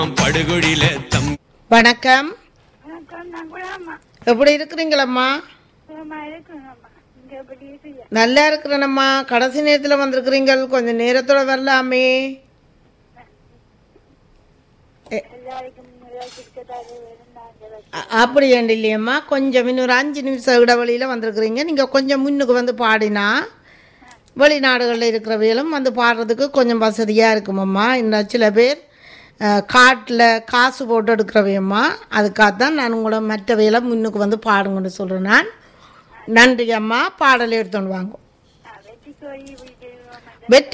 படுகுழில தம் வணக்கம் வணக்கம் நான் குலாமா எப்படி இருக்கிறீங்களம்மா சுகமா இருக்குங்கம்மா இங்க எப்படி இருக்கீங்க நல்லா இருக்கிறேனம்மா கடைசி நேரத்தில் வந்திருக்கிறீங்க கொஞ்சம் நேரத்தோட வரலாமே எல்லாருக்கும் கிட்டத்தட்ட இருந்தாங்க அ- அப்படி ஏண்டு இல்லையம்மா கொஞ்சம் இன்னொரு அஞ்சு நிமிஷம் இடைவெளியில் வந்திருக்கிறீங்க நீங்கள் கொஞ்சம் முன்னுக்கு வந்து பாடினா வெளிநாடுகளில் இருக்கிறவைகளும் வந்து பாடுறதுக்கு கொஞ்சம் வசதியாக இருக்குமம்மா இன்னும் சில பேர் காட்டில் காசு போட்டு எடுக்கிறவையம்மா அதுக்காக தான் நான் உங்களை மற்றவைகளை முன்னுக்கு வந்து பாடுங்கன்னு சொல்கிறேன் நான் நன்றி அம்மா பாடல் எடுத்துன்னு வாங்க வெற்றி கோழி வீட்டு வெற்றி